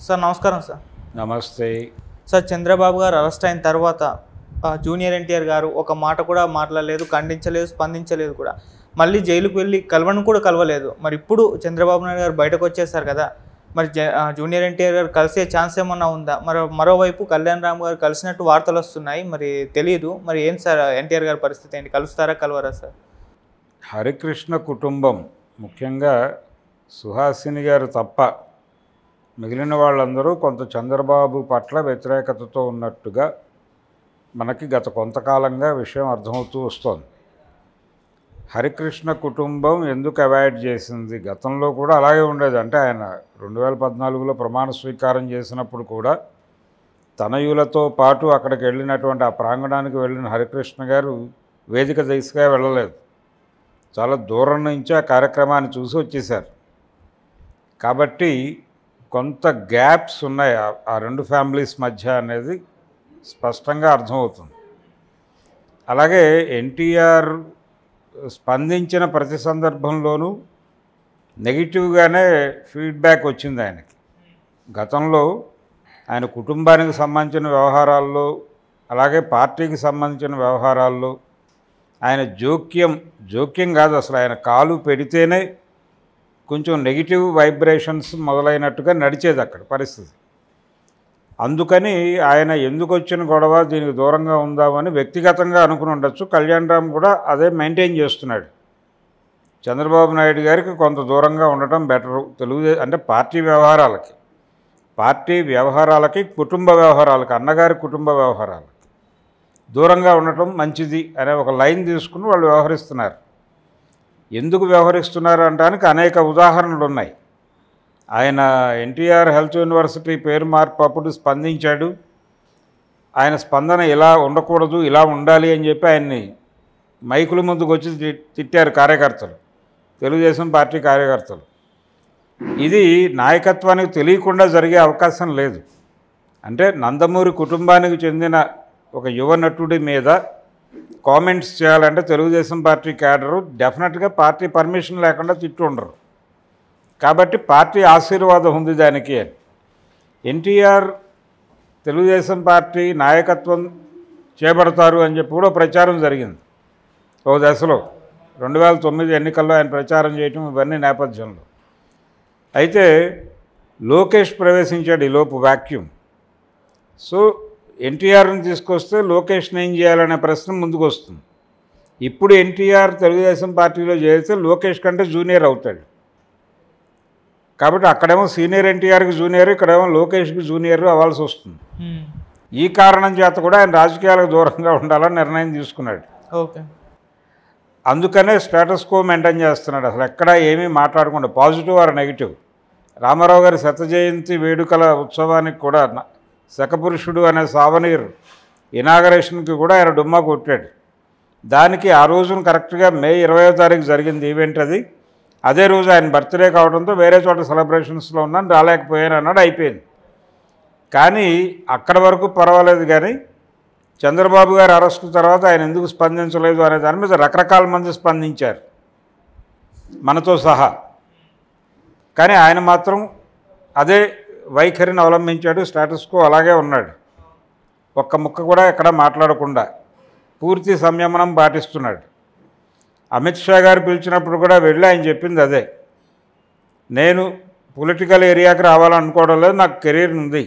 Sir నమస్కారం sir నమస్తే sir Chandrababu గారు అరెస్ట్ అయిన తర్వాత ఆ, జూనియర్ ఎన్టీఆర్ గారు ఒక మాట కూడా మాట్లాడలేదు ఖండించలేదు స్పందించలేదు కూడా మళ్ళీ జైలుకు వెళ్ళి కలవను కూడా కలవలేదు మరి ఇప్పుడు చంద్రబాబు నాయుడు గారు బయటకు వచ్చేసారు కదా మరి జ- ఆ, జూనియర్ ఎన్టీఆర్ గారు కలిసే ఛాన్స్ ఏమన్నా ఉందా మరో మరోవైపు కళ్యాణ్ రామ్ గారు కలిసినట్టు వార్తలు వస్తున్నాయి మరి తెలియదు మరి ఏం సార్ ఎన్టీఆర్ గారి పరిస్థితి ఏంటి కలుస్తారా కలవరా సార్ హరికృష్ణ కుటుంబం ముఖ్యంగా సుహాసిని గారు తప్ప మిగిలిన వాళ్ళందరూ కొంత చంద్రబాబు పట్ల వ్యతిరేకతతో ఉన్నట్టుగా మనకి గత కొంతకాలంగా విషయం అర్థమవుతూ వస్తోంది హరికృష్ణ కుటుంబం ఎందుకు అవాయిడ్ చేసింది గతంలో కూడా అలాగే ఉండేది అంటే ఆయన రెండు వేల పద్నాలుగులో ప్రమాణ స్వీకారం చేసినప్పుడు కూడా తనయులతో పాటు అక్కడికి వెళ్ళినటువంటి ఆ ప్రాంగణానికి వెళ్ళిన హరికృష్ణ గారు వేదిక దిశగా వెళ్ళలేదు చాలా దూరం నుంచి ఆ కార్యక్రమాన్ని చూసి వచ్చేసారు కాబట్టి కొంత గ్యాప్స్ ఉన్నాయి ఆ- ఆ రెండు ఫ్యామిలీస్ మధ్య అనేది స్పష్టంగా అర్థమవుతుంది అలాగే ఎన్టీఆర్ స్పందించిన ప్రతి సందర్భంలోనూ నెగిటివ్గానే ఫీడ్బ్యాక్ వచ్చింది ఆయనకి గతంలో ఆయన కుటుంబానికి సంబంధించిన వ్యవహారాల్లో అలాగే పార్టీకి సంబంధించిన వ్యవహారాల్లో ఆయన జోక్యం జోక్యం కాదు అసలు ఆయన కాలు పెడితేనే కొంచెం నెగిటివ్ వైబ్రేషన్స్ మొదలైనట్టుగా నడిచేది అక్కడ పరిస్థితి అందుకని ఆయన ఎందుకు వచ్చిన గొడవ దీనికి దూరంగా ఉందామని వ్యక్తిగతంగా అనుకుని ఉండొచ్చు కళ్యాణ్ రామ్ కూడా అదే మెయింటైన్ చేస్తున్నాడు చంద్రబాబు నాయుడు గారికి కొంత దూరంగా ఉండటం బెటరు తెలుగుదేశం అంటే పార్టీ వ్యవహారాలకి పార్టీ వ్యవహారాలకి కుటుంబ వ్యవహారాలకి అన్నగారి కుటుంబ వ్యవహారాలకి దూరంగా ఉండటం మంచిది అనే ఒక లైన్ తీసుకుని వాళ్ళు వ్యవహరిస్తున్నారు ఎందుకు వ్యవహరిస్తున్నారు అనడానికి అనేక ఉదాహరణలు ఉన్నాయి ఆయన ఎన్టీఆర్ హెల్త్ యూనివర్సిటీ పేరు మార్పు అప్పుడు స్పందించాడు ఆయన స్పందన ఇలా ఉండకూడదు ఇలా ఉండాలి అని చెప్పి ఆయన్ని మైకుల ముందుకు వచ్చి తి- తిట్టారు కార్యకర్తలు తెలుగుదేశం పార్టీ కార్యకర్తలు ఇది నాయకత్వానికి తెలియకుండా జరిగే అవకాశం లేదు అంటే నందమూరి కుటుంబానికి చెందిన ఒక యువ నటుడి మీద కామెంట్స్ చేయాలంటే తెలుగుదేశం పార్టీ క్యాడరు డెఫినెట్గా పార్టీ పర్మిషన్ లేకుండా తిట్టు ఉండరు కాబట్టి పార్టీ ఆశీర్వాదం ఉంది దానికి అని ఎన్టీఆర్ తెలుగుదేశం పార్టీ నాయకత్వం చేపడతారు అని చెప్పి కూడా ప్రచారం జరిగింది ఓ దశలో రెండు వేల తొమ్మిది ఎన్నికల్లో ఆయన ప్రచారం చేయటం ఇవన్నీ నేపథ్యంలో అయితే లోకేష్ ప్రవేశించాడు ఈ లోపు వాక్యూమ్ సో ఎన్టీఆర్ని తీసుకొస్తే లోకేష్ని ఏం చేయాలనే ప్రశ్న ముందుకు వస్తుంది ఇప్పుడు ఎన్టీఆర్ తెలుగుదేశం పార్టీలో చేరితే లోకేష్ కంటే జూనియర్ అవుతాడు కాబట్టి అక్కడేమో సీనియర్ ఎన్టీఆర్కి జూనియర్ ఇక్కడేమో లోకేష్కి జూనియర్ అవ్వాల్సి వస్తుంది ఈ కారణం చేత కూడా ఆయన రాజకీయాలకు దూరంగా ఉండాలని నిర్ణయం తీసుకున్నాడు ఓకే అందుకనే స్టేటస్ కో మెయింటైన్ చేస్తున్నాడు అసలు ఎక్కడ ఏమీ మాట్లాడకుండా పాజిటివ్ ఆర్ నెగిటివ్ రామారావు గారి శత జయంతి వేడుకల ఉత్సవానికి కూడా న- శకపురుషుడు అనే సావనీర్ ఇనాగరేషన్కి కూడా ఆయన డుమ్మా కొట్టాడు దానికి ఆ రోజున కరెక్ట్గా మే ఇరవయో తారీఖు జరిగింది ఈవెంట్ అది అదే రోజు ఆయన బర్త్డే కావడంతో వేరే చోట సెలబ్రేషన్స్లో ఉన్నాను రాలేకపోయాను అన్నాడు అయిపోయింది కానీ అక్కడ వరకు పర్వాలేదు కానీ చంద్రబాబు గారి అరెస్టు తర్వాత ఆయన ఎందుకు స్పందించలేదు అనే దాని మీద రకరకాల మంది స్పందించారు మనతో సహా కానీ ఆయన మాత్రం అదే వైఖరిని అవలంబించాడు స్టేటస్కో అలాగే ఉన్నాడు ఒక్క ముక్క కూడా ఎక్కడ మాట్లాడకుండా పూర్తి సంయమనం పాటిస్తున్నాడు అమిత్ షా గారు పిలిచినప్పుడు కూడా వెళ్ళి ఆయన చెప్పింది అదే నేను పొలిటికల్ ఏరియాకి రావాలనుకోవడం లేదు నాకు కెరీర్ ఉంది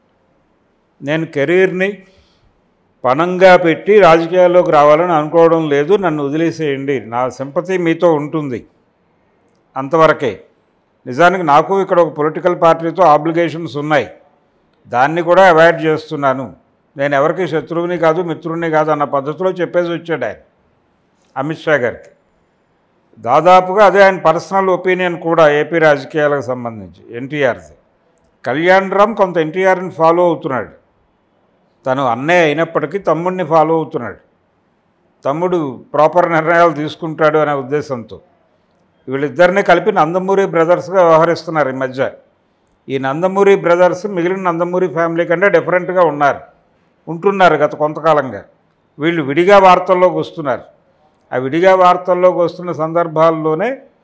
నేను కెరీర్ని పణంగా పెట్టి రాజకీయాల్లోకి రావాలని అనుకోవడం లేదు నన్ను వదిలేసేయండి నా సింపతి మీతో ఉంటుంది అంతవరకే నిజానికి నాకు ఇక్కడ ఒక పొలిటికల్ పార్టీతో ఆబ్లిగేషన్స్ ఉన్నాయి దాన్ని కూడా అవాయిడ్ చేస్తున్నాను నేను ఎవరికి శత్రువుని కాదు మిత్రుడిని కాదు అన్న పద్ధతిలో చెప్పేసి వచ్చాడు ఆయన అమిత్ షా గారికి దాదాపుగా అదే ఆయన పర్సనల్ ఒపీనియన్ కూడా ఏపీ రాజకీయాలకు సంబంధించి ఎన్టీఆర్ది కళ్యాణ్ రామ్ కొంత ఎన్టీఆర్ని ఫాలో అవుతున్నాడు తను అన్నయ్య అయినప్పటికీ తమ్ముడిని ఫాలో అవుతున్నాడు తమ్ముడు ప్రాపర్ నిర్ణయాలు తీసుకుంటాడు అనే ఉద్దేశంతో వీళ్ళిద్దరిని కలిపి నందమూరి బ్రదర్స్గా వ్యవహరిస్తున్నారు ఈ మధ్య ఈ నందమూరి బ్రదర్స్ మిగిలిన నందమూరి ఫ్యామిలీ కంటే డిఫరెంట్గా ఉన్నారు ఉంటున్నారు గత కొంతకాలంగా వీళ్ళు విడిగా వార్తల్లోకి వస్తున్నారు ఆ విడిగా వార్తల్లోకి వస్తున్న సందర్భాల్లోనే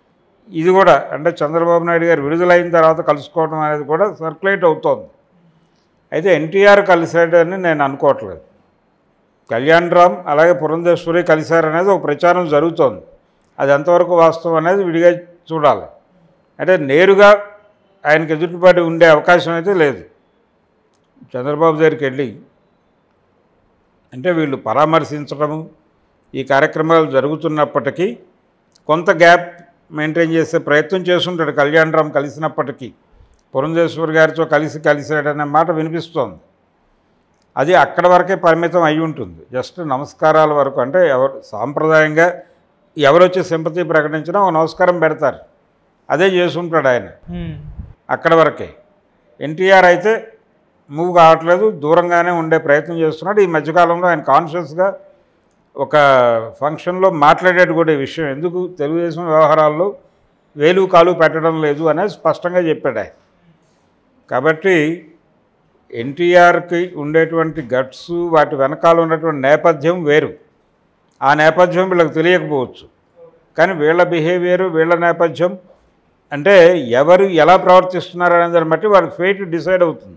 ఇది కూడా అంటే చంద్రబాబు నాయుడు గారు విడుదలైన తర్వాత కలుసుకోవడం అనేది కూడా సర్క్యులేట్ అవుతోంది అయితే ఎన్టీఆర్ కలిశాడని నేను అనుకోవట్లేదు కళ్యాణ్ రామ్ అలాగే పురంధేశ్వరి కలిశారనేది ఒక ప్రచారం జరుగుతోంది అది ఎంతవరకు వాస్తవం అనేది విడిగా చూడాలి అంటే నేరుగా ఆయనకి ఎదుటిపాటి ఉండే అవకాశం అయితే లేదు చంద్రబాబు దగ్గరికి వెళ్ళి అంటే వీళ్ళు పరామర్శించడము ఈ కార్యక్రమాలు జరుగుతున్నప్పటికీ కొంత గ్యాప్ మెయింటైన్ చేసే ప్రయత్నం చేస్తుంటాడు కళ్యాణ్ రామ్ కలిసినప్పటికీ పురంధేశ్వర్ గారితో కలిసి కలిసాడనే మాట వినిపిస్తోంది అది అక్కడ వరకే పరిమితం అయి ఉంటుంది జస్ట్ నమస్కారాల వరకు అంటే ఎవరు సాంప్రదాయంగా ఎవరు వచ్చి సింపతి ప్రకటించినా ఒక నమస్కారం పెడతారు అదే చేసుంటాడు ఆయన ఉమ్, అక్కడ వరకే ఎన్టీఆర్ అయితే మూవ్ కావట్లేదు దూరంగానే ఉండే ప్రయత్నం చేస్తున్నాడు ఈ మధ్యకాలంలో ఆయన కాన్షియస్గా ఒక ఫంక్షన్లో మాట్లాడేది కూడా ఈ విషయం ఎందుకు తెలుగుదేశం వ్యవహారాల్లో వేలు కాలు పెట్టడం లేదు అనేది స్పష్టంగా చెప్పాడు ఆయన కాబట్టి ఎన్టీఆర్కి ఉండేటువంటి గట్స్ వాటి వెనకాల ఉన్నటువంటి నేపథ్యం వేరు ఆ నేపథ్యం వీళ్ళకి తెలియకపోవచ్చు కానీ వీళ్ళ బిహేవియర్ వీళ్ళ నేపథ్యం అంటే ఎవరు ఎలా ప్రవర్తిస్తున్నారు అనే దాన్ని బట్టి వాడి ఫేట్ డిసైడ్ అవుతుంది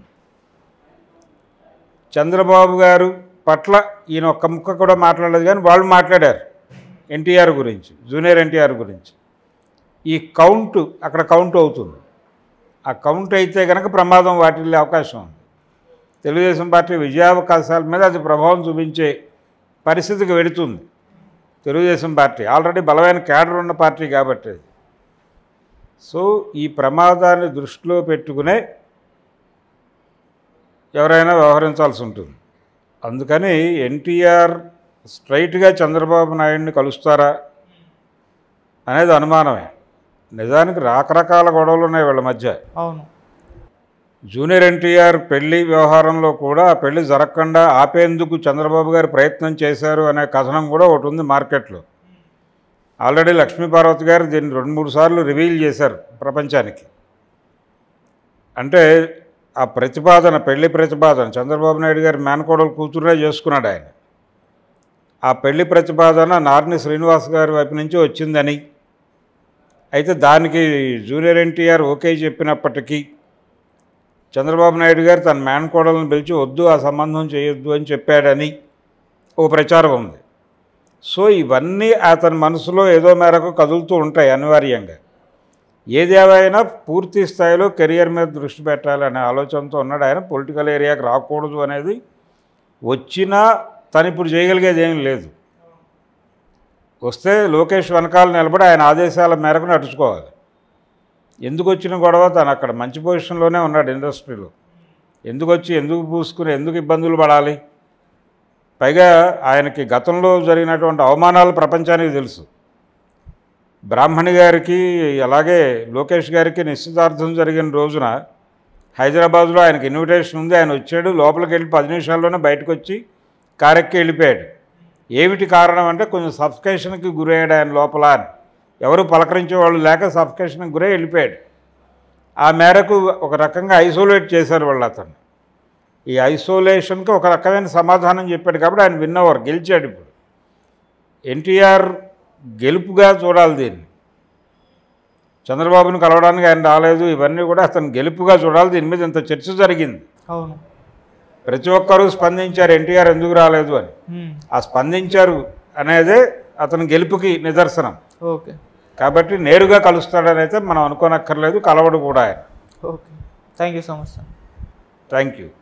చంద్రబాబు గారు పట్ల ఈయన ఒక్క ముక్క కూడా మాట్లాడలేదు కానీ వాళ్ళు మాట్లాడారు ఎన్టీఆర్ గురించి జూనియర్ ఎన్టీఆర్ గురించి ఈ కౌంట్ అక్కడ కౌంట్ అవుతుంది ఆ కౌంట్ అయితే కనుక ప్రమాదం వాటిల్లే అవకాశం ఉంది తెలుగుదేశం పార్టీ విజయావకాశాల మీద అది ప్రభావం చూపించే పరిస్థితికి వెడుతుంది తెలుగుదేశం పార్టీ ఆల్రెడీ బలమైన క్యాడర్ ఉన్న పార్టీ కాబట్టి అది. సో ఈ ప్రమాదాన్ని దృష్టిలో పెట్టుకునే ఎవరైనా వ్యవహరించాల్సి ఉంటుంది అందుకని ఎన్టీఆర్ స్ట్రైట్గా చంద్రబాబు నాయుడిని కలుస్తారా అనేది అనుమానమే నిజానికి రకరకాల గొడవలు ఉన్నాయి వీళ్ళ మధ్య అవును జూనియర్ ఎన్టీఆర్ పెళ్లి వ్యవహారంలో కూడా ఆ పెళ్లి జరగకుండా ఆపేందుకు చంద్రబాబు గారు ప్రయత్నం చేశారు అనే కథనం కూడా ఒకటి ఉంది మార్కెట్లో ఆల్రెడీ లక్ష్మీపార్వతి గారు దీన్ని రెండు మూడు సార్లు రివీల్ చేశారు ప్రపంచానికి అంటే ఆ ప్రతిపాదన పెళ్లి ప్రతిపాదన చంద్రబాబు నాయుడు గారి మేనకోడలు కూతురునే చేసుకున్నాడు ఆయన ఆ పెళ్లి ప్రతిపాదన నార్ని శ్రీనివాస్ గారి వైపు నుంచి వచ్చిందని అయితే దానికి జూనియర్ ఎన్టీఆర్ ఓకే చెప్పినప్పటికీ చంద్రబాబు నాయుడు గారు తన మేనకోడలను పిలిచి వద్దు ఆ సంబంధం చేయొద్దు అని చెప్పాడని ఓ ప్రచారం ఉంది సో ఇవన్నీ అతని మనసులో ఏదో మేరకు కదులుతూ ఉంటాయి అనివార్యంగా ఏదేమైనా పూర్తి స్థాయిలో కెరియర్ మీద దృష్టి పెట్టాలనే ఆలోచనతో ఉన్నాడు ఆయన పొలిటికల్ ఏరియాకి రాకూడదు అనేది వచ్చినా తను ఇప్పుడు చేయగలిగేది ఏం లేదు వస్తే లోకేష్ వెనకాల నిలబడి ఆయన ఆదేశాల మేరకు నడుచుకోవాలి ఎందుకు వచ్చిన గొడవ తను అక్కడ మంచి పొజిషన్లోనే ఉన్నాడు ఇండస్ట్రీలో ఎందుకు వచ్చి ఎందుకు పూసుకుని ఎందుకు ఇబ్బందులు పడాలి పైగా ఆయనకి గతంలో జరిగినటువంటి అవమానాలు ప్రపంచానికి తెలుసు బ్రాహ్మణి గారికి అలాగే లోకేష్ గారికి నిశ్చితార్థం జరిగిన రోజున హైదరాబాద్లో ఆయనకి ఇన్విటేషన్ ఉంది ఆయన వచ్చాడు లోపలికి వెళ్ళి పది నిమిషాల్లోనే బయటకు వచ్చి కారెక్కి వెళ్ళిపోయాడు ఏమిటి కారణం అంటే కొంచెం సబ్స్కేషన్కి గురయ్యాడు ఆయన లోపల అని ఎవరు పలకరించే వాళ్ళు లేక సబ్స్కేషన్కి గురై వెళ్ళిపోయాడు ఆ మేరకు ఒక రకంగా ఐసోలేట్ చేశారు వాళ్ళు అతను ఈ ఐసోలేషన్కి ఒక రకమైన సమాధానం చెప్పాడు కాబట్టి ఆయన విన్నవారు గెలిచాడు ఇప్పుడు ఎన్టీఆర్ గెలుపుగా చూడాలి దీన్ని చంద్రబాబును కలవడానికి ఆయన రాలేదు ఇవన్నీ కూడా అతను గెలుపుగా చూడాలి దీని మీద ఇంత చర్చ జరిగింది అవును ప్రతి ఒక్కరూ స్పందించారు ఎన్టీఆర్ ఎందుకు రాలేదు అని ఉమ్, ఆ స్పందించారు అనేదే అతని గెలుపుకి నిదర్శనం ఓకే కాబట్టి నేరుగా కలుస్తాడని అయితే మనం అనుకోనక్కర్లేదు కలవడు కూడా ఆయన okay thank you so much sir thank you